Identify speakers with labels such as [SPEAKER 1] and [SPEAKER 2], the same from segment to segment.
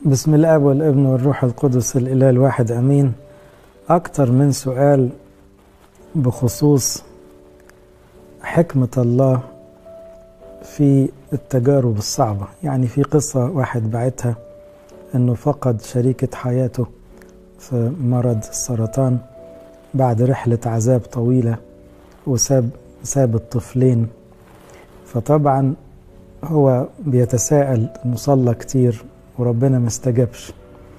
[SPEAKER 1] بسم الاب والابن والروح القدس الاله الواحد امين اكتر من سؤال بخصوص حكمه الله في التجارب الصعبه يعني في قصه واحد بعتها انه فقد شريكه حياته في مرض السرطان بعد رحله عذاب طويله وساب ساب الطفلين فطبعا هو بيتساءل انه صلى كتير وربنا ما استجابش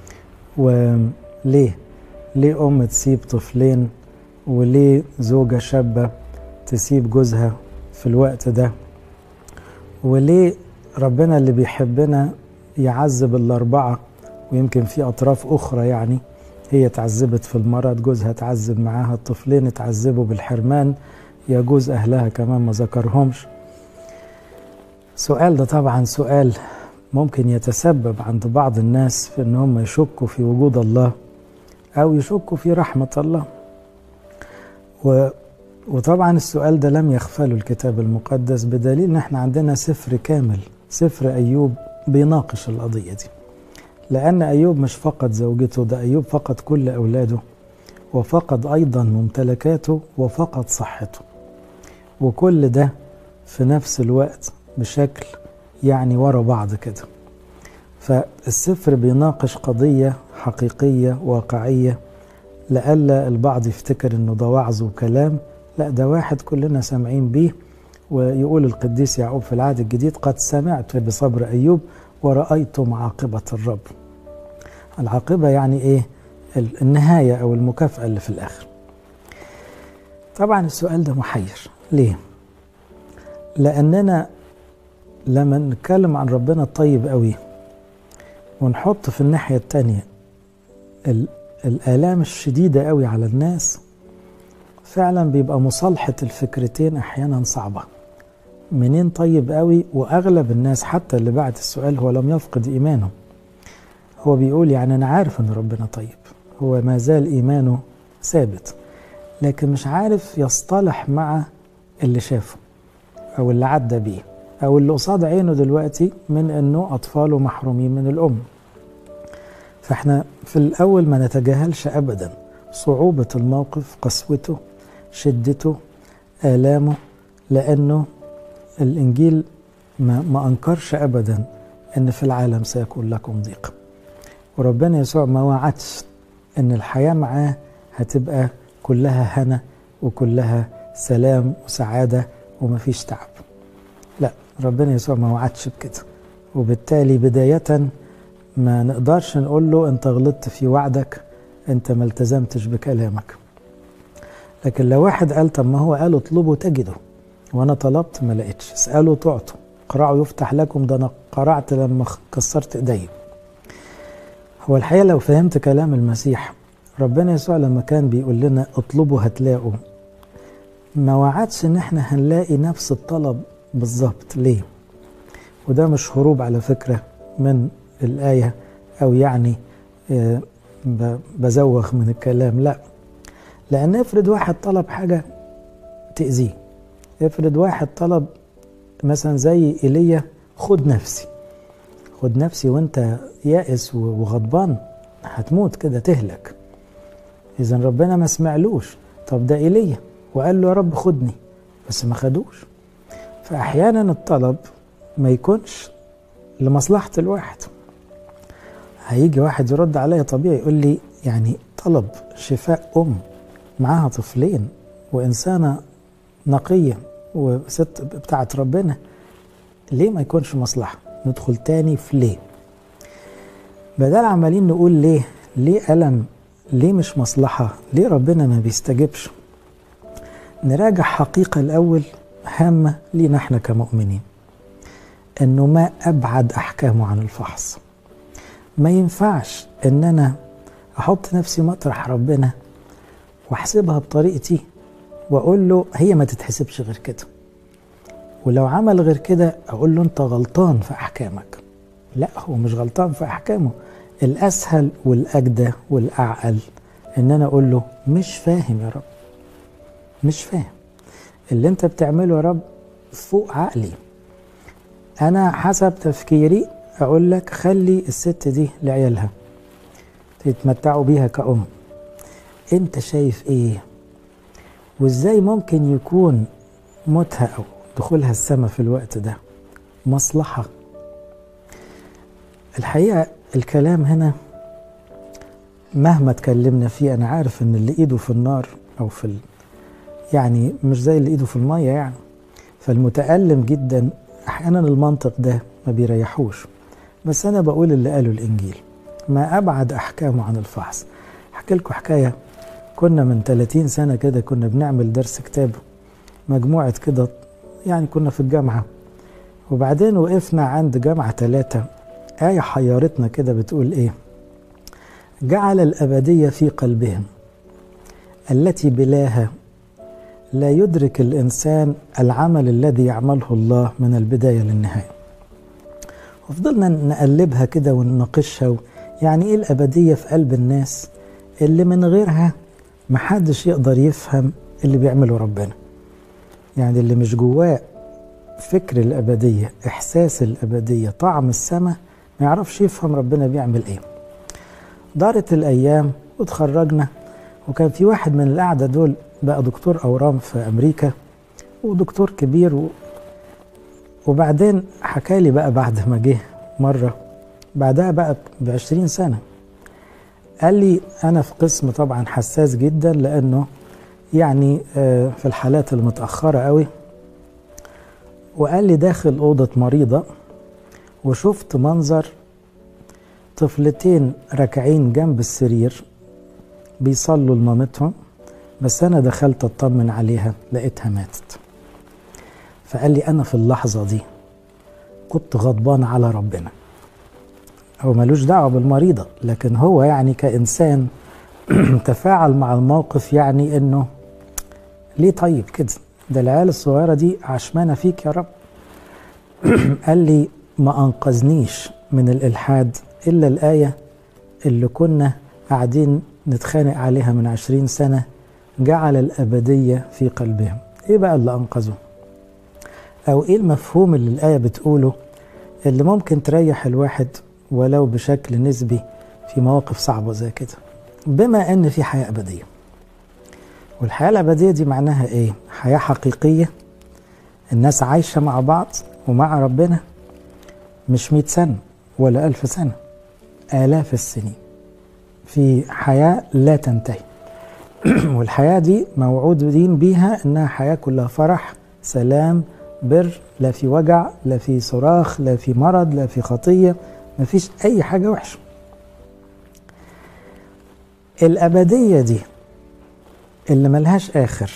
[SPEAKER 1] وليه ليه ام تسيب طفلين وليه زوجة شابة تسيب جوزها في الوقت ده وليه ربنا اللي بيحبنا يعذب الأربعة ويمكن في أطراف أخرى يعني هي اتعذبت في المرض جوزها اتعذب معاها الطفلين اتعذبوا بالحرمان يجوز أهلها كمان ما ذكرهمش سؤال ده طبعا سؤال ممكن يتسبب عند بعض الناس في ان هم يشكوا في وجود الله او يشكوا في رحمه الله و وطبعا السؤال ده لم يغفله الكتاب المقدس بدليل ان احنا عندنا سفر كامل سفر ايوب بيناقش القضيه دي لان ايوب مش فقد زوجته ده ايوب فقد كل اولاده وفقد ايضا ممتلكاته وفقد صحته وكل ده في نفس الوقت بشكل يعني ورا بعض كده فالسفر بيناقش قضية حقيقية واقعية لألا البعض يفتكر انه ده وعظ وكلام لا ده واحد كلنا سامعين بيه ويقول القديس يعقوب في العهد الجديد قد سمعت بصبر أيوب ورأيتم عاقبة الرب العاقبة يعني ايه النهاية أو المكافأة اللي في الآخر طبعا السؤال ده محير ليه لأننا لما نتكلم عن ربنا الطيب قوي ونحط في الناحية التانية الآلام الشديدة قوي على الناس فعلا بيبقى مصالحة الفكرتين أحيانا صعبة منين طيب قوي وأغلب الناس حتى اللي بعت السؤال هو لم يفقد إيمانه هو بيقول يعني أنا عارف أن ربنا طيب هو ما زال إيمانه ثابت لكن مش عارف يصطلح مع اللي شافه أو اللي عدى بيه أو اللي قصاد عينه دلوقتي من أنه أطفاله محرومين من الأم فإحنا في الأول ما نتجاهلش أبدا صعوبة الموقف قسوته شدته آلامه لأنه الإنجيل ما, ما أنكرش أبدا أن في العالم سيكون لكم ضيق وربنا يسوع ما وعدش أن الحياة معاه هتبقى كلها هنا وكلها سلام وسعادة ومفيش تعب لا ربنا يسوع ما وعدش بكده وبالتالي بداية ما نقدرش نقول له انت غلطت في وعدك انت ما التزمتش بكلامك لكن لو واحد قال طب ما هو قال اطلبوا تجدوا وانا طلبت ما لقيتش اسالوا تعطوا قرعوا يفتح لكم ده انا قرعت لما كسرت ايدي هو الحقيقه لو فهمت كلام المسيح ربنا يسوع لما كان بيقول لنا اطلبوا هتلاقوا ما وعدش ان احنا هنلاقي نفس الطلب بالظبط ليه وده مش هروب على فكرة من الآية أو يعني بزوغ من الكلام لا لأن افرض واحد طلب حاجة تأذيه افرض واحد طلب مثلا زي إيليا خد نفسي خد نفسي وانت يائس وغضبان هتموت كده تهلك إذا ربنا ما سمعلوش طب ده إيليا وقال له يا رب خدني بس ما خدوش فأحيانا الطلب ما يكونش لمصلحة الواحد هيجي واحد يرد عليا طبيعي يقول لي يعني طلب شفاء أم معاها طفلين وإنسانة نقية وست بتاعت ربنا ليه ما يكونش مصلحة ندخل تاني في ليه بدل عمالين نقول ليه ليه ألم ليه مش مصلحة ليه ربنا ما بيستجبش نراجع حقيقة الأول هامة لينا احنا كمؤمنين انه ما ابعد احكامه عن الفحص ما ينفعش ان انا احط نفسي مطرح ربنا واحسبها بطريقتي واقول له هي ما تتحسبش غير كده ولو عمل غير كده اقول له انت غلطان في احكامك لا هو مش غلطان في احكامه الاسهل والاجدى والاعقل ان انا اقول له مش فاهم يا رب مش فاهم اللي انت بتعمله يا رب فوق عقلي انا حسب تفكيري أقول لك خلي الست دي لعيالها يتمتعوا بيها كأم أنت شايف إيه وإزاي ممكن يكون موتها أو دخولها السماء في الوقت ده مصلحة الحقيقة الكلام هنا مهما اتكلمنا فيه أنا عارف إن اللي إيده في النار أو في ال... يعني مش زي اللي إيده في المية يعني فالمتألم جدا أحيانا المنطق ده ما بيريحوش بس أنا بقول اللي قاله الإنجيل ما أبعد أحكامه عن الفحص أحكي لكم حكاية كنا من 30 سنة كده كنا بنعمل درس كتاب مجموعة كده يعني كنا في الجامعة وبعدين وقفنا عند جامعة ثلاثة آية حيرتنا كده بتقول إيه جعل الأبدية في قلبهم التي بلاها لا يدرك الإنسان العمل الذي يعمله الله من البداية للنهاية وفضلنا نقلبها كده ونناقشها يعني إيه الأبدية في قلب الناس اللي من غيرها محدش يقدر يفهم اللي بيعمله ربنا يعني اللي مش جواه فكر الأبدية إحساس الأبدية طعم السماء ما يعرفش يفهم ربنا بيعمل إيه دارت الأيام وتخرجنا وكان في واحد من القعدة دول بقى دكتور أورام في أمريكا ودكتور كبير و... وبعدين حكى لي بقى بعد ما جه مرة بعدها بقى بعشرين سنة قال لي أنا في قسم طبعا حساس جدا لأنه يعني في الحالات المتأخرة قوي وقال لي داخل أوضة مريضة وشفت منظر طفلتين راكعين جنب السرير بيصلوا لمامتهم بس أنا دخلت أطمن عليها لقيتها ماتت فقال لي أنا في اللحظة دي كنت غضبان على ربنا هو ملوش دعوة بالمريضة لكن هو يعني كإنسان تفاعل مع الموقف يعني إنه ليه طيب كده ده العيال الصغيرة دي عشمانة فيك يا رب قال لي ما أنقذنيش من الإلحاد إلا الآية اللي كنا قاعدين نتخانق عليها من عشرين سنة جعل الأبدية في قلبهم إيه بقى اللي أنقذه أو إيه المفهوم اللي الآية بتقوله اللي ممكن تريح الواحد ولو بشكل نسبي في مواقف صعبة زي كده بما أن في حياة أبدية والحياة الأبدية دي معناها إيه حياة حقيقية الناس عايشة مع بعض ومع ربنا مش مئة سنة ولا ألف سنة آلاف السنين في حياة لا تنتهي والحياة دي موعودين بيها إنها حياة كلها فرح سلام بر لا في وجع لا في صراخ لا في مرض لا في خطية ما فيش أي حاجة وحشة الأبدية دي اللي ملهاش آخر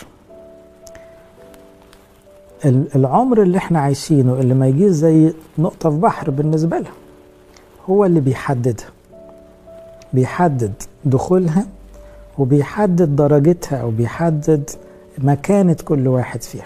[SPEAKER 1] العمر اللي احنا عايشينه اللي ما يجيش زي نقطة في بحر بالنسبة لها هو اللي بيحددها بيحدد دخولها وبيحدد درجتها أو بيحدد مكانة كل واحد فيها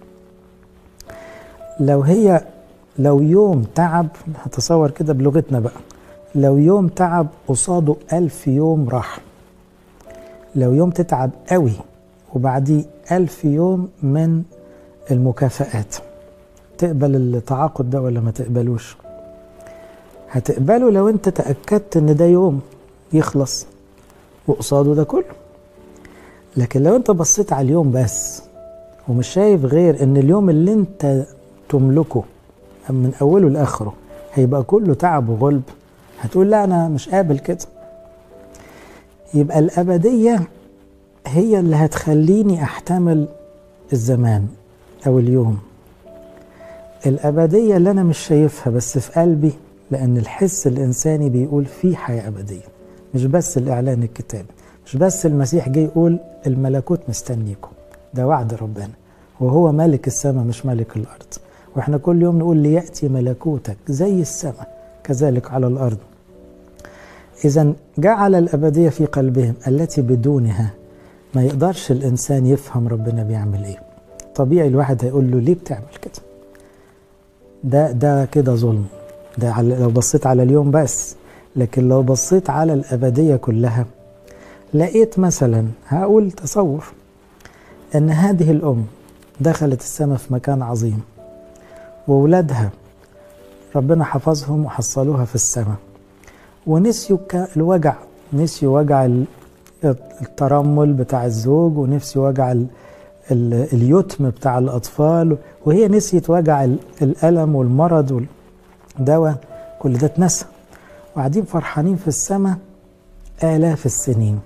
[SPEAKER 1] لو هي لو يوم تعب هتصور كده بلغتنا بقى لو يوم تعب قصاده ألف يوم راحة لو يوم تتعب قوي وبعديه ألف يوم من المكافآت تقبل التعاقد ده ولا ما تقبلوش هتقبله لو انت تأكدت ان ده يوم يخلص وقصاده ده كله لكن لو انت بصيت على اليوم بس ومش شايف غير ان اليوم اللي انت تملكه من اوله لاخره هيبقى كله تعب وغلب هتقول لا انا مش قابل كده يبقى الابديه هي اللي هتخليني احتمل الزمان او اليوم الابديه اللي انا مش شايفها بس في قلبي لان الحس الانساني بيقول في حياه ابديه مش بس الاعلان الكتابي مش بس المسيح جه يقول الملكوت مستنيكم ده وعد ربنا وهو ملك السماء مش ملك الارض واحنا كل يوم نقول لياتي ملكوتك زي السماء كذلك على الارض اذا جعل الابديه في قلبهم التي بدونها ما يقدرش الانسان يفهم ربنا بيعمل ايه طبيعي الواحد هيقول له ليه بتعمل كده ده ده كده ظلم ده على لو بصيت على اليوم بس لكن لو بصيت على الابديه كلها لقيت مثلا هقول تصور ان هذه الام دخلت السماء في مكان عظيم وولادها ربنا حفظهم وحصلوها في السماء ونسيوا الوجع نسيوا وجع الترمل بتاع الزوج ونسيوا وجع اليتم بتاع الأطفال وهي نسيت وجع الألم والمرض والدواء كل ده اتنسى وقاعدين فرحانين في السماء آلاف السنين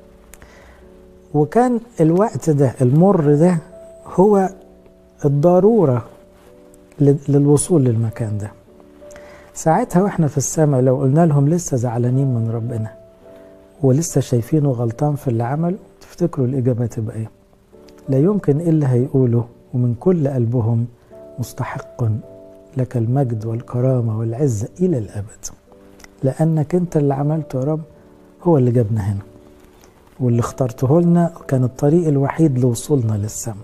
[SPEAKER 1] وكان الوقت ده المر ده هو الضرورة للوصول للمكان ده ساعتها واحنا في السماء لو قلنا لهم لسه زعلانين من ربنا ولسه شايفينه غلطان في اللي عمله تفتكروا الإجابة تبقى إيه؟ لا يمكن إلا هيقولوا ومن كل قلبهم مستحق لك المجد والكرامة والعزة إلى الأبد لأنك أنت اللي عملته يا رب هو اللي جابنا هنا واللي اخترته لنا كان الطريق الوحيد لوصولنا للسماء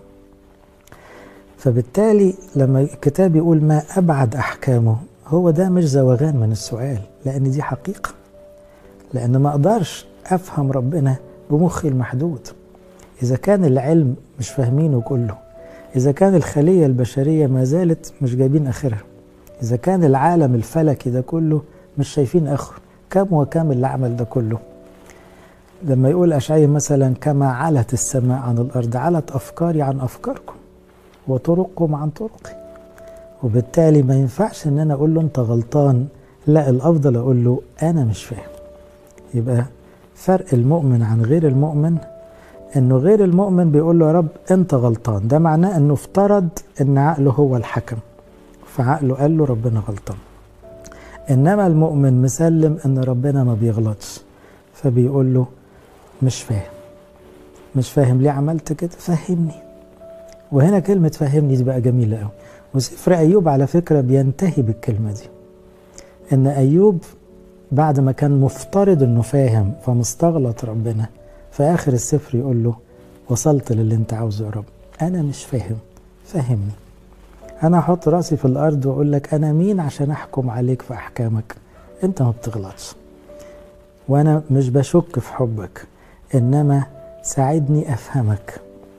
[SPEAKER 1] فبالتالي لما الكتاب يقول ما أبعد أحكامه هو ده مش زوغان من السؤال لأن دي حقيقة لأن ما أقدرش أفهم ربنا بمخي المحدود إذا كان العلم مش فاهمينه كله إذا كان الخلية البشرية ما زالت مش جايبين آخرها إذا كان العالم الفلكي ده كله مش شايفين آخره كم وكم اللي عمل ده كله لما يقول أشعي مثلا كما علت السماء عن الأرض علت أفكاري عن أفكاركم وطرقكم عن طرقي وبالتالي ما ينفعش ان انا اقول له انت غلطان لا الافضل اقول له انا مش فاهم يبقى فرق المؤمن عن غير المؤمن انه غير المؤمن بيقول له يا رب انت غلطان ده معناه انه افترض ان عقله هو الحكم فعقله قال له ربنا غلطان انما المؤمن مسلم ان ربنا ما بيغلطش فبيقول له مش فاهم مش فاهم ليه عملت كده فهمني وهنا كلمة فهمني دي بقى جميلة قوي وسفر أيوب على فكرة بينتهي بالكلمة دي إن أيوب بعد ما كان مفترض إنه فاهم فمستغلط ربنا في آخر السفر يقول له وصلت للي أنت عاوزه يا رب أنا مش فاهم فهمني أنا أحط راسي في الأرض وأقول لك أنا مين عشان أحكم عليك في أحكامك أنت ما بتغلطش وأنا مش بشك في حبك إنما ساعدني أفهمك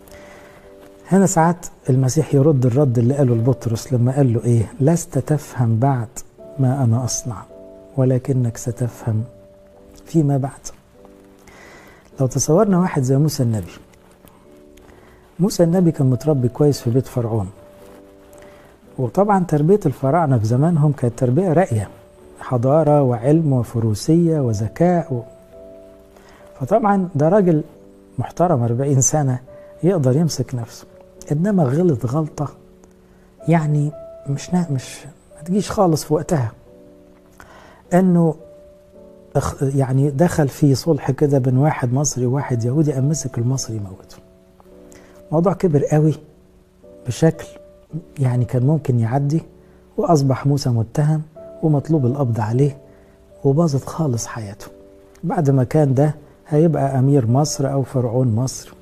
[SPEAKER 1] هنا ساعات المسيح يرد الرد اللي قاله لبطرس لما قال له ايه لست تفهم بعد ما انا اصنع ولكنك ستفهم فيما بعد لو تصورنا واحد زي موسى النبي موسى النبي كان متربي كويس في بيت فرعون وطبعا تربية الفراعنة في زمانهم كانت تربية راقية حضارة وعلم وفروسية وذكاء و... فطبعا ده راجل محترم 40 سنة يقدر يمسك نفسه انما غلط غلطه يعني مش مش ما تجيش خالص في وقتها انه يعني دخل في صلح كده بين واحد مصري وواحد يهودي قام مسك المصري موته الموضوع كبر قوي بشكل يعني كان ممكن يعدي واصبح موسى متهم ومطلوب القبض عليه وباظت خالص حياته بعد ما كان ده هيبقى امير مصر او فرعون مصر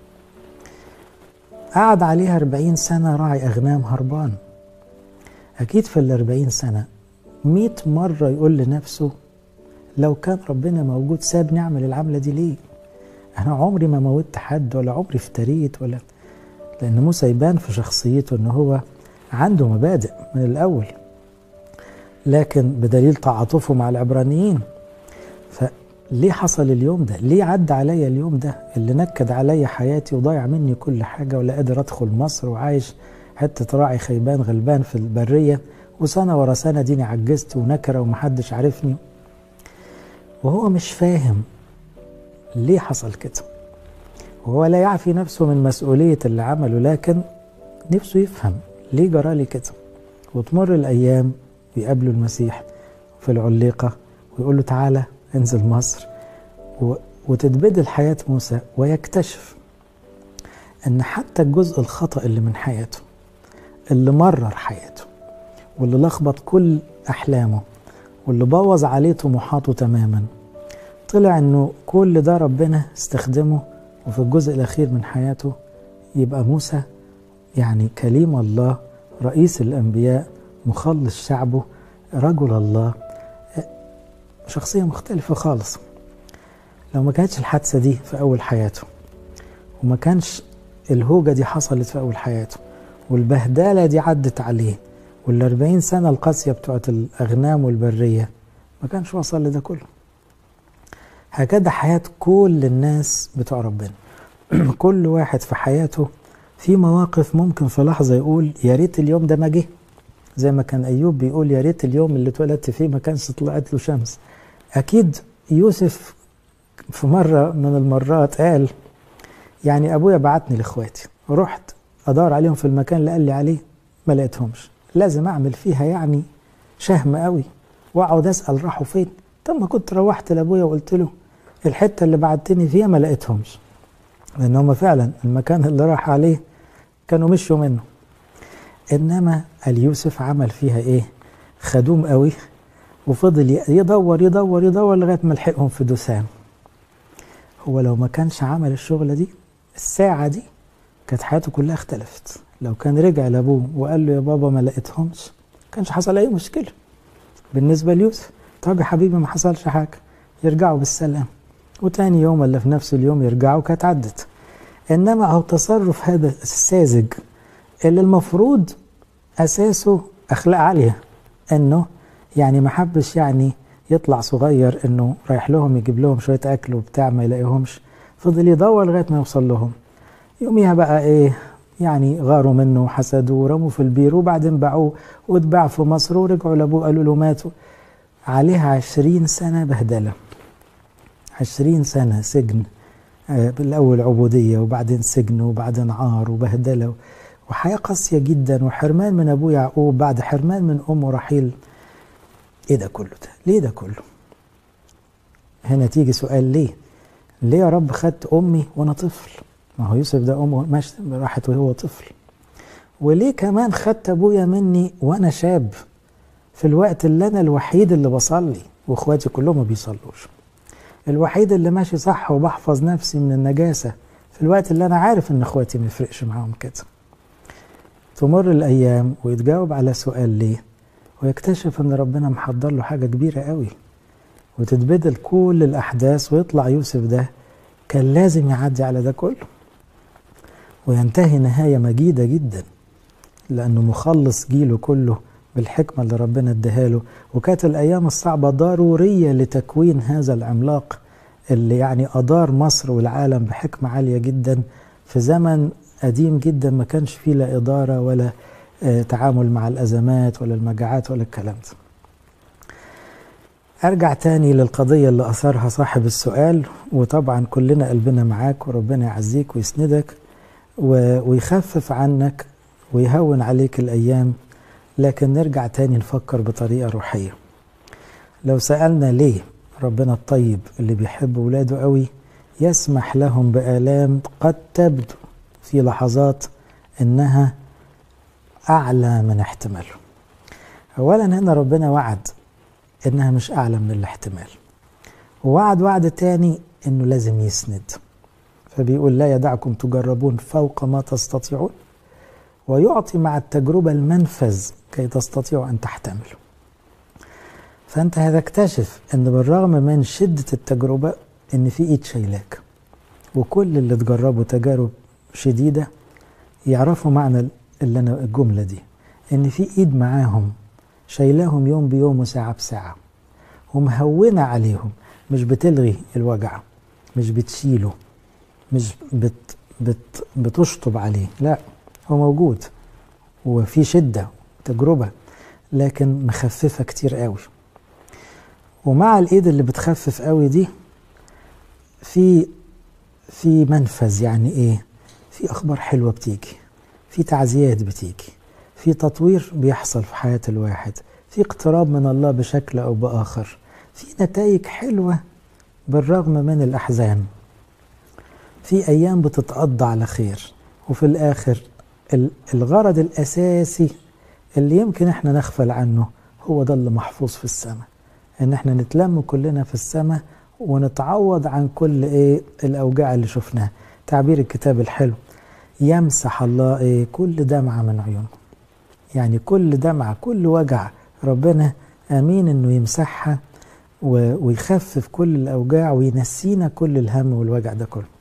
[SPEAKER 1] قعد عليها أربعين سنة راعي أغنام هربان أكيد في الأربعين سنة مئة مرة يقول لنفسه لو كان ربنا موجود سابني أعمل العملة دي ليه أنا عمري ما موتت حد ولا عمري افتريت ولا لأن موسى يبان في شخصيته إن هو عنده مبادئ من الأول لكن بدليل تعاطفه مع العبرانيين ليه حصل اليوم ده؟ ليه عدى عليا اليوم ده اللي نكد عليا حياتي وضيع مني كل حاجة ولا قادر أدخل مصر وعايش حتة راعي خيبان غلبان في البرية وسنة ورا سنة ديني عجزت ونكرة ومحدش عارفني وهو مش فاهم ليه حصل كده وهو لا يعفي نفسه من مسؤولية اللي عمله لكن نفسه يفهم ليه جرالي كده وتمر الأيام ويقابله المسيح في العليقة ويقول له تعالى انزل مصر و... وتتبدل حياة موسى ويكتشف ان حتى الجزء الخطأ اللي من حياته اللي مرر حياته واللي لخبط كل احلامه واللي بوظ عليه طموحاته تماما طلع انه كل ده ربنا استخدمه وفي الجزء الاخير من حياته يبقى موسى يعني كليم الله رئيس الانبياء مخلص شعبه رجل الله شخصية مختلفة خالص لو ما كانتش الحادثة دي في أول حياته وما كانش الهوجة دي حصلت في أول حياته والبهدلة دي عدت عليه والأربعين سنة القاسية بتوعت الأغنام والبرية ما كانش وصل لده كله هكذا حياة كل الناس بتوع ربنا كل واحد في حياته في مواقف ممكن في لحظة يقول يا ريت اليوم ده ما جه زي ما كان أيوب بيقول يا ريت اليوم اللي اتولدت فيه ما كانش طلعت له شمس أكيد يوسف في مرة من المرات قال يعني أبويا بعتني لإخواتي رحت أدور عليهم في المكان اللي قال لي عليه ما لقيتهمش لازم أعمل فيها يعني شهم قوي وأقعد أسأل راحوا فين طب ما كنت روحت لأبويا وقلت له الحتة اللي بعتني فيها ما لقيتهمش لأن هم فعلا المكان اللي راح عليه كانوا مشوا منه إنما اليوسف عمل فيها إيه خدوم قوي وفضل يدور يدور يدور لغاية ما لحقهم في دوسام هو لو ما كانش عمل الشغلة دي الساعة دي كانت حياته كلها اختلفت لو كان رجع لأبوه وقال له يا بابا ما لقيتهمش كانش حصل أي مشكلة بالنسبة ليوسف طب يا حبيبي ما حصلش حاجة يرجعوا بالسلام وتاني يوم ولا في نفس اليوم يرجعوا كانت عدت إنما أو تصرف هذا الساذج اللي المفروض أساسه أخلاق عالية إنه يعني ما حبش يعني يطلع صغير إنه رايح لهم يجيب لهم شوية أكل وبتاع ما يلاقيهمش فضل يدور لغاية ما يوصل لهم يوميها بقى إيه يعني غاروا منه وحسدوه ورموا في البير وبعدين باعوه واتباع في مصر ورجعوا لأبوه قالوا له ماتوا عليها عشرين سنة بهدلة عشرين سنة سجن بالأول عبودية وبعدين سجن وبعدين عار وبهدلة وحياة قاسية جدا وحرمان من أبوه يعقوب بعد حرمان من أمه رحيل إيه ده كله ده؟ ليه ده كله؟ هنا تيجي سؤال ليه؟ ليه يا رب خدت أمي وأنا طفل؟ ما هو يوسف ده أمه ماشي راحت وهو طفل وليه كمان خدت أبويا مني وأنا شاب في الوقت اللي أنا الوحيد اللي بصلي وإخواتي كلهم ما بيصلوش الوحيد اللي ماشي صح وبحفظ نفسي من النجاسة في الوقت اللي أنا عارف إن إخواتي ما يفرقش معاهم كده تمر الأيام ويتجاوب على سؤال ليه ويكتشف إن ربنا محضر له حاجة كبيرة قوي وتتبدل كل الأحداث ويطلع يوسف ده كان لازم يعدي على ده كله وينتهي نهاية مجيدة جدا لأنه مخلص جيله كله بالحكمة اللي ربنا اداها له وكانت الأيام الصعبة ضرورية لتكوين هذا العملاق اللي يعني أدار مصر والعالم بحكمة عالية جدا في زمن قديم جدا ما كانش فيه لا إدارة ولا تعامل مع الأزمات ولا المجاعات ولا الكلام ده أرجع تاني للقضية اللي أثارها صاحب السؤال وطبعا كلنا قلبنا معاك وربنا يعزيك ويسندك ويخفف عنك ويهون عليك الأيام لكن نرجع تاني نفكر بطريقة روحية لو سألنا ليه ربنا الطيب اللي بيحب ولاده قوي يسمح لهم بآلام قد تبدو في لحظات إنها أعلى من احتماله أولا هنا ربنا وعد إنها مش أعلى من الاحتمال ووعد وعد تاني إنه لازم يسند فبيقول لا يدعكم تجربون فوق ما تستطيعون ويعطي مع التجربة المنفذ كي تستطيعوا أن تحتملوا فأنت هتكتشف أن بالرغم من شدة التجربة أن في إيد شايلاك وكل اللي تجربوا تجارب شديدة يعرفوا معنى اللي أنا الجملة دي أن في إيد معاهم شايلاهم يوم بيوم وساعة بساعة ومهونة عليهم مش بتلغي الوجع مش بتشيله مش بت بت بتشطب عليه لا هو موجود وفي شدة تجربة لكن مخففة كتير قوي ومع الايد اللي بتخفف قوي دي في في منفذ يعني ايه في اخبار حلوة بتيجي في تعزيات بتيجي في تطوير بيحصل في حياة الواحد في اقتراب من الله بشكل او باخر في نتائج حلوة بالرغم من الاحزان في ايام بتتقضى على خير وفي الاخر الغرض الاساسي اللي يمكن احنا نغفل عنه هو ده اللي محفوظ في السماء ان احنا نتلم كلنا في السماء ونتعوض عن كل ايه الاوجاع اللي شفناها تعبير الكتاب الحلو يمسح الله ايه كل دمعة من عيونه يعني كل دمعة كل وجع ربنا امين انه يمسحها ويخفف كل الاوجاع وينسينا كل الهم والوجع ده كله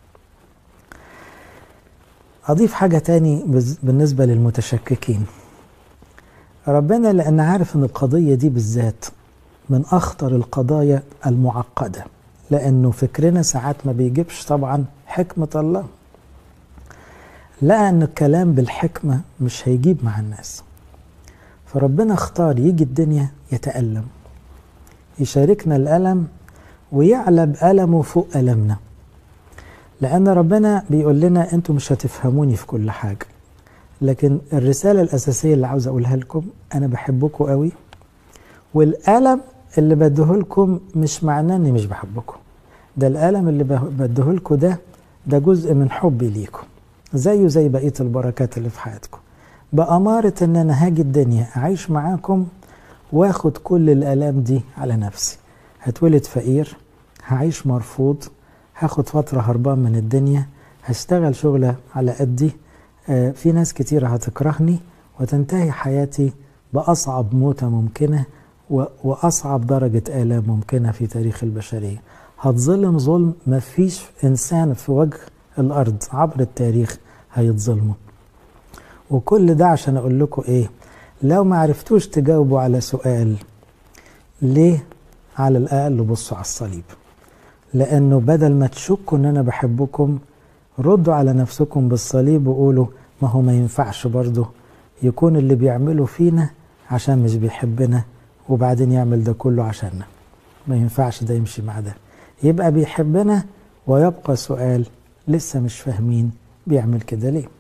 [SPEAKER 1] أضيف حاجة تاني بالنسبة للمتشككين ربنا لأن عارف أن القضية دي بالذات من أخطر القضايا المعقدة لأنه فكرنا ساعات ما بيجيبش طبعا حكمة الله لقى أن الكلام بالحكمة مش هيجيب مع الناس فربنا اختار يجي الدنيا يتألم يشاركنا الألم ويعلى بألمه فوق ألمنا لأن ربنا بيقول لنا أنتوا مش هتفهموني في كل حاجة لكن الرسالة الأساسية اللي عاوز أقولها لكم أنا بحبكم قوي والألم اللي بديه لكم مش معناه إني مش بحبكم ده الألم اللي بديه لكم ده ده جزء من حبي ليكم زيه زي بقية البركات اللي في حياتكم بأمارة إن أنا هاجي الدنيا أعيش معاكم واخد كل الآلام دي على نفسي هتولد فقير هعيش مرفوض هاخد فترة هربان من الدنيا هشتغل شغلة على قدي آه في ناس كتيرة هتكرهني وتنتهي حياتي بأصعب موتة ممكنة وأصعب درجة آلام ممكنة في تاريخ البشرية هتظلم ظلم مفيش إنسان في وجه الأرض عبر التاريخ هيتظلموا وكل ده عشان أقول لكم إيه لو ما عرفتوش تجاوبوا على سؤال ليه على الأقل بصوا على الصليب لأنه بدل ما تشكوا إن أنا بحبكم ردوا على نفسكم بالصليب وقولوا ما هو ما ينفعش برضه يكون اللي بيعمله فينا عشان مش بيحبنا وبعدين يعمل ده كله عشاننا ما ينفعش ده يمشي مع ده يبقى بيحبنا ويبقى سؤال لسه مش فاهمين بيعمل كده ليه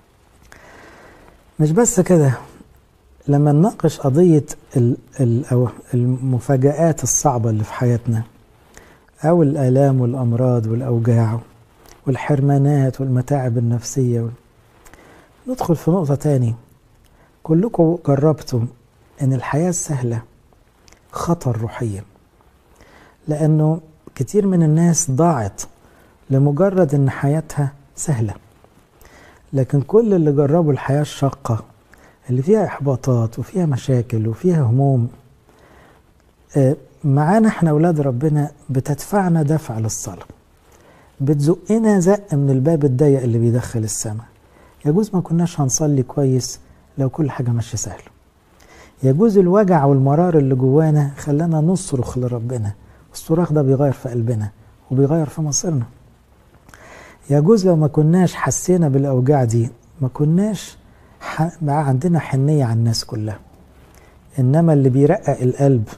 [SPEAKER 1] مش بس كده لما نناقش قضية المفاجآت الصعبة اللي في حياتنا أو الآلام والأمراض والأوجاع والحرمانات والمتاعب النفسية ندخل في نقطة تاني كلكم جربتوا إن الحياة السهلة خطر روحيا لأنه كتير من الناس ضاعت لمجرد إن حياتها سهلة لكن كل اللي جربوا الحياة الشاقة اللي فيها إحباطات وفيها مشاكل وفيها هموم معانا احنا أولاد ربنا بتدفعنا دفع للصلاة بتزقنا زق من الباب الضيق اللي بيدخل السماء يجوز ما كناش هنصلي كويس لو كل حاجة ماشية سهلة يجوز الوجع والمرار اللي جوانا خلانا نصرخ لربنا الصراخ ده بيغير في قلبنا وبيغير في مصيرنا يجوز لو ما كناش حسينا بالأوجاع دي ما كناش بقى عندنا حنية على الناس كلها إنما اللي بيرقق القلب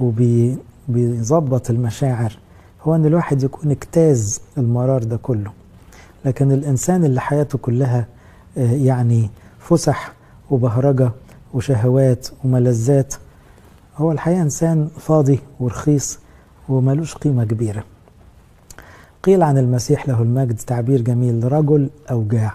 [SPEAKER 1] وبيظبط المشاعر هو إن الواحد يكون اجتاز المرار ده كله لكن الإنسان اللي حياته كلها يعني فسح وبهرجة وشهوات وملذات هو الحقيقة إنسان فاضي ورخيص وملوش قيمة كبيرة قيل عن المسيح له المجد تعبير جميل رجل أوجاع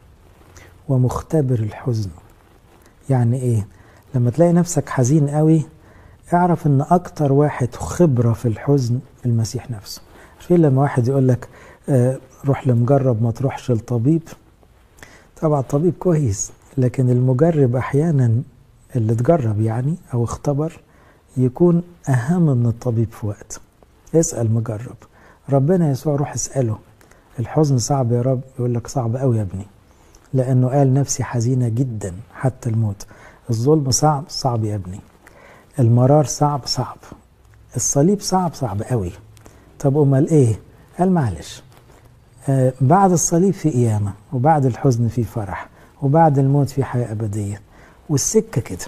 [SPEAKER 1] ومختبر الحزن يعني ايه لما تلاقي نفسك حزين قوي اعرف ان اكتر واحد خبرة في الحزن المسيح نفسه عارفين لما واحد يقول لك آه روح لمجرب ما تروحش لطبيب طبعا الطبيب كويس لكن المجرب احيانا اللي تجرب يعني او اختبر يكون اهم من الطبيب في وقت اسال مجرب ربنا يسوع روح اساله الحزن صعب يا رب يقول لك صعب قوي يا ابني لأنه قال نفسي حزينة جدا حتى الموت الظلم صعب صعب يا ابني المرار صعب صعب الصليب صعب صعب قوي طب أمال إيه قال معلش آه بعد الصليب في قيامة وبعد الحزن في فرح وبعد الموت في حياة أبدية والسكة كده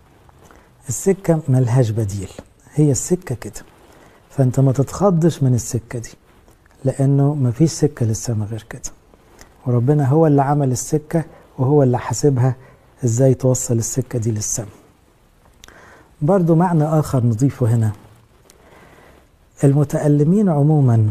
[SPEAKER 1] السكة ملهاش بديل هي السكة كده فأنت ما تتخضش من السكة دي لأنه مفيش سكة للسما غير كده وربنا هو اللي عمل السكة وهو اللي حاسبها ازاي توصل السكة دي للسما برضو معنى آخر نضيفه هنا المتألمين عموما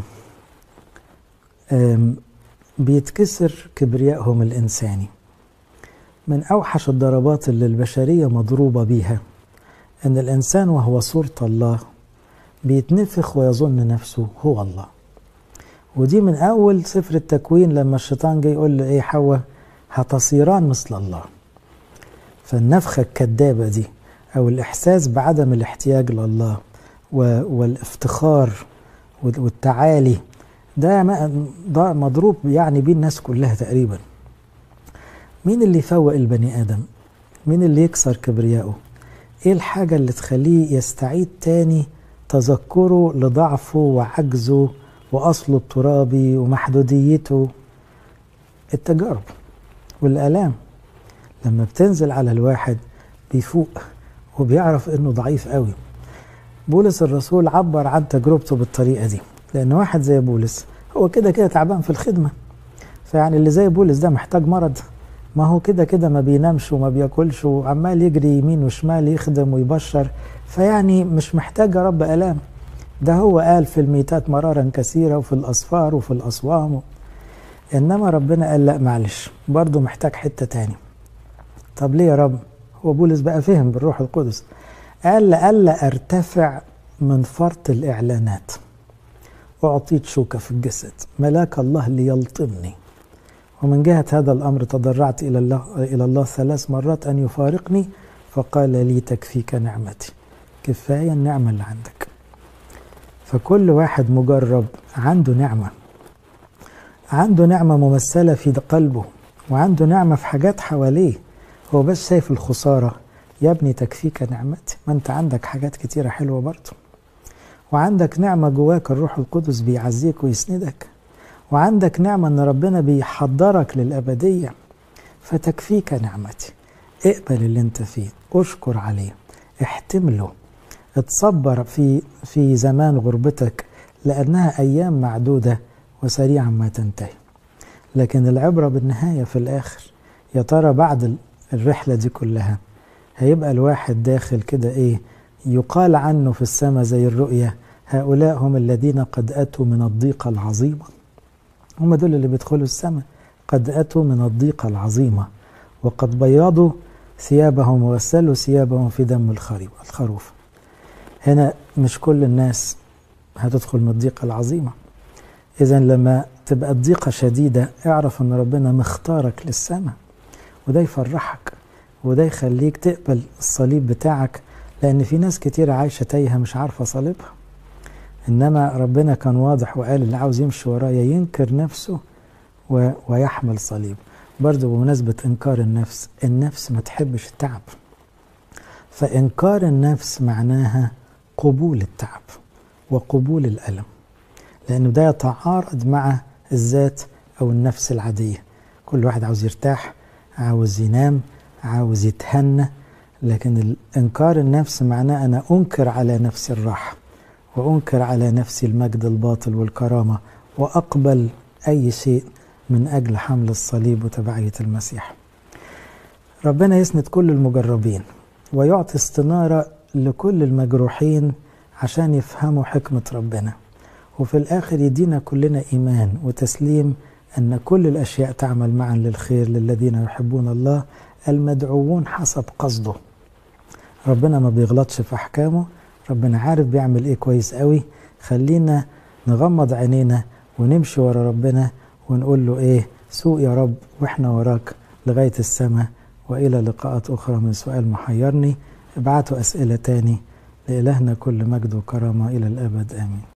[SPEAKER 1] بيتكسر كبريائهم الإنساني من أوحش الضربات اللي البشرية مضروبة بيها أن الإنسان وهو صورة الله بيتنفخ ويظن نفسه هو الله ودي من أول سفر التكوين لما الشيطان جه يقول له إيه حواء هتصيران مثل الله فالنفخة الكذابة دي أو الإحساس بعدم الاحتياج لله والافتخار والتعالي ده ده مضروب يعني بيه الناس كلها تقريبا مين اللي يفوق البني آدم مين اللي يكسر كبريائه ايه الحاجة اللي تخليه يستعيد تاني تذكره لضعفه وعجزه وأصله الترابي ومحدوديته التجارب والآلام لما بتنزل على الواحد بيفوق وبيعرف انه ضعيف قوي بولس الرسول عبر عن تجربته بالطريقة دي لأن واحد زي بولس هو كده كده تعبان في الخدمة فيعني اللي زي بولس ده محتاج مرض ما هو كده كده ما بينامش وما بياكلش وعمال يجري يمين وشمال يخدم ويبشر فيعني مش محتاج يا رب آلام ده هو قال في الميتات مرارا كثيرة وفي الأصفار وفي الأصوام إنما ربنا قال لا معلش برضه محتاج حتة تاني طب ليه يا رب هو بولس بقى فهم بالروح القدس قال لألا أرتفع من فرط الإعلانات أعطيت شوكة في الجسد ملاك الله ليلطمني ومن جهة هذا الأمر تضرعت إلى الله, إلى الله ثلاث مرات أن يفارقني فقال لي تكفيك نعمتي كفاية النعمة اللي عندك فكل واحد مجرب عنده نعمة عنده نعمة ممثلة في قلبه وعنده نعمة في حاجات حواليه هو بس شايف الخسارة يا ابني تكفيك نعمتي ما انت عندك حاجات كتيرة حلوة برضه وعندك نعمة جواك الروح القدس بيعزيك ويسندك وعندك نعمة ان ربنا بيحضرك للأبدية فتكفيك نعمتي اقبل اللي انت فيه اشكر عليه احتمله اتصبر في في زمان غربتك لأنها أيام معدودة وسريعا ما تنتهي لكن العبرة بالنهاية في الآخر يا ترى بعد الرحلة دي كلها هيبقى الواحد داخل كده إيه يقال عنه في السماء زي الرؤية هؤلاء هم الذين قد أتوا من الضيقة العظيمة هم دول اللي بيدخلوا السماء قد أتوا من الضيقة العظيمة وقد بيضوا ثيابهم وغسلوا ثيابهم في دم الخروف هنا مش كل الناس هتدخل من الضيقة العظيمة إذا لما تبقى الضيقة شديدة اعرف أن ربنا مختارك للسماء وده يفرحك وده يخليك تقبل الصليب بتاعك لأن في ناس كتير عايشة تايهة مش عارفة صليبها إنما ربنا كان واضح وقال اللي عاوز يمشي ورايا ينكر نفسه و... ويحمل صليب برضه بمناسبة إنكار النفس النفس ما تحبش التعب فإنكار النفس معناها قبول التعب وقبول الألم لأنه ده يتعارض مع الذات أو النفس العادية كل واحد عاوز يرتاح عاوز ينام عاوز يتهنى لكن إنكار النفس معناه أنا أنكر على نفسي الراحة وأنكر على نفسي المجد الباطل والكرامة وأقبل أي شيء من أجل حمل الصليب وتبعية المسيح ربنا يسند كل المجربين ويعطي استنارة لكل المجروحين عشان يفهموا حكمة ربنا وفي الآخر يدينا كلنا إيمان وتسليم أن كل الأشياء تعمل معا للخير للذين يحبون الله المدعوون حسب قصده ربنا ما بيغلطش في أحكامه ربنا عارف بيعمل إيه كويس قوي خلينا نغمض عينينا ونمشي ورا ربنا ونقول له إيه سوق يا رب وإحنا وراك لغاية السماء وإلى لقاءات أخرى من سؤال محيرني ابعتوا أسئلة تاني لإلهنا كل مجد وكرامة إلى الأبد آمين